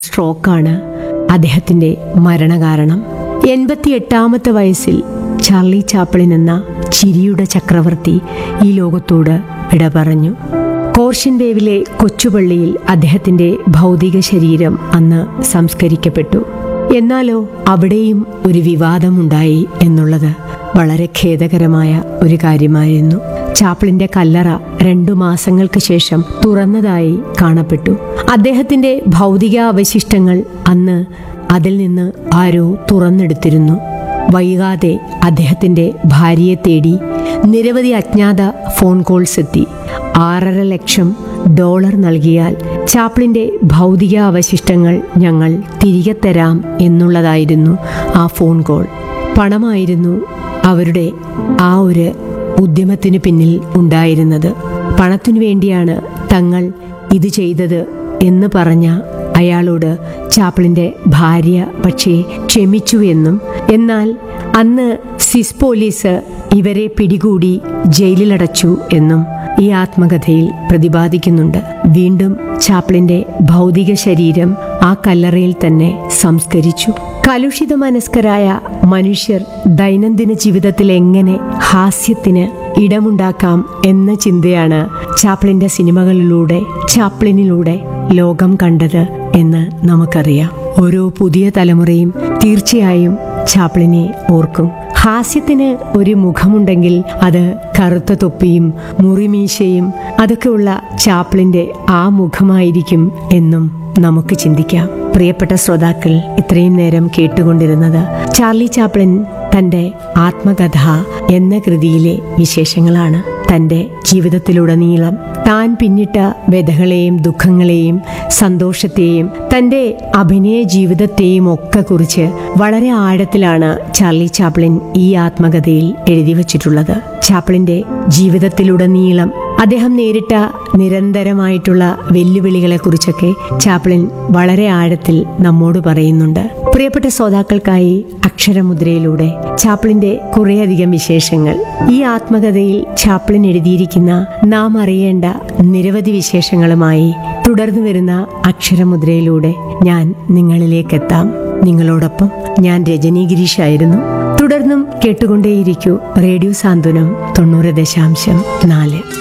സ്ട്രോക്കാണ് അദ്ദേഹത്തിന്റെ മരണകാരണം എൺപത്തിയെട്ടാമത്തെ വയസ്സിൽ ചാർലി ചാപ്പിളിൻ എന്ന ചിരിയുടെ ചക്രവർത്തി ഈ ലോകത്തോട് വിട പറഞ്ഞു കോർഷ്യൻ വേവിലെ കൊച്ചുപള്ളിയിൽ അദ്ദേഹത്തിന്റെ ഭൗതിക ശരീരം അന്ന് സംസ്കരിക്കപ്പെട്ടു എന്നാലോ അവിടെയും ഒരു വിവാദമുണ്ടായി എന്നുള്ളത് വളരെ ഖേദകരമായ ഒരു കാര്യമായിരുന്നു ചാപ്പിളിന്റെ കല്ലറ രണ്ടു മാസങ്ങൾക്ക് ശേഷം തുറന്നതായി കാണപ്പെട്ടു അദ്ദേഹത്തിന്റെ ഭൗതിക അവശിഷ്ടങ്ങൾ അന്ന് അതിൽ നിന്ന് ആരോ തുറന്നെടുത്തിരുന്നു വൈകാതെ അദ്ദേഹത്തിന്റെ ഭാര്യയെ തേടി നിരവധി അജ്ഞാത ഫോൺ കോൾസ് എത്തി ആറര ലക്ഷം ഡോളർ നൽകിയാൽ ചാപ്ലിന്റെ ഭൗതിക അവശിഷ്ടങ്ങൾ ഞങ്ങൾ തിരികെ തരാം എന്നുള്ളതായിരുന്നു ആ ഫോൺ കോൾ പണമായിരുന്നു അവരുടെ ആ ഒരു ഉദ്യമത്തിനു പിന്നിൽ ഉണ്ടായിരുന്നത് പണത്തിനു വേണ്ടിയാണ് തങ്ങൾ ഇത് ചെയ്തത് എന്ന് പറഞ്ഞ അയാളോട് ചാപ്പിളിന്റെ ഭാര്യ പക്ഷേ ക്ഷമിച്ചു എന്നും എന്നാൽ അന്ന് സിസ് പോലീസ് ഇവരെ പിടികൂടി ജയിലിലടച്ചു എന്നും ഈ ആത്മകഥയിൽ പ്രതിപാദിക്കുന്നുണ്ട് വീണ്ടും ചാപ്പിളിന്റെ ഭൗതിക ശരീരം ആ കല്ലറയിൽ തന്നെ സംസ്കരിച്ചു കലുഷിത മനസ്കരായ മനുഷ്യർ ദൈനംദിന ജീവിതത്തിൽ എങ്ങനെ ഹാസ്യത്തിന് ഇടമുണ്ടാക്കാം എന്ന ചിന്തയാണ് ചാപ്ലിന്റെ സിനിമകളിലൂടെ ചാപ്ലിനിലൂടെ ലോകം കണ്ടത് എന്ന് നമുക്കറിയാം ഓരോ പുതിയ തലമുറയും തീർച്ചയായും ചാപ്ലിനെ ഓർക്കും ഹാസ്യത്തിന് ഒരു മുഖമുണ്ടെങ്കിൽ അത് കറുത്ത തൊപ്പിയും മുറിമീശയും അതൊക്കെയുള്ള ചാപ്ലിന്റെ ആ മുഖമായിരിക്കും എന്നും നമുക്ക് ചിന്തിക്കാം പ്രിയപ്പെട്ട ശ്രോതാക്കൾ ഇത്രയും നേരം കേട്ടുകൊണ്ടിരുന്നത് ചാർലി ചാപ്ലിൻ തന്റെ ആത്മകഥ എന്ന കൃതിയിലെ വിശേഷങ്ങളാണ് തന്റെ ജീവിതത്തിലുടനീളം താൻ പിന്നിട്ട വ്യതകളെയും ദുഃഖങ്ങളെയും സന്തോഷത്തെയും തന്റെ അഭിനയ ജീവിതത്തെയും ഒക്കെ കുറിച്ച് വളരെ ആഴത്തിലാണ് ചാർലി ചാപ്ലിൻ ഈ ആത്മകഥയിൽ എഴുതി വച്ചിട്ടുള്ളത് ചാപ്ലിന്റെ ജീവിതത്തിലുടനീളം അദ്ദേഹം നേരിട്ട നിരന്തരമായിട്ടുള്ള വെല്ലുവിളികളെ കുറിച്ചൊക്കെ ചാപ്ലിൻ വളരെ ആഴത്തിൽ നമ്മോട് പറയുന്നുണ്ട് പ്രിയപ്പെട്ട ശ്രോതാക്കൾക്കായി അക്ഷരമുദ്രയിലൂടെ ചാപ്ലിന്റെ കുറേയധികം വിശേഷങ്ങൾ ഈ ആത്മകഥയിൽ ചാപ്ലിൻ എഴുതിയിരിക്കുന്ന നാം അറിയേണ്ട നിരവധി വിശേഷങ്ങളുമായി തുടർന്നു വരുന്ന അക്ഷരമുദ്രയിലൂടെ ഞാൻ നിങ്ങളിലേക്ക് എത്താം നിങ്ങളോടൊപ്പം ഞാൻ രജനി ഗിരീഷായിരുന്നു തുടർന്നും കേട്ടുകൊണ്ടേയിരിക്കൂ റേഡിയോ സാന്ത്വനം തൊണ്ണൂറ് ദശാംശം നാല്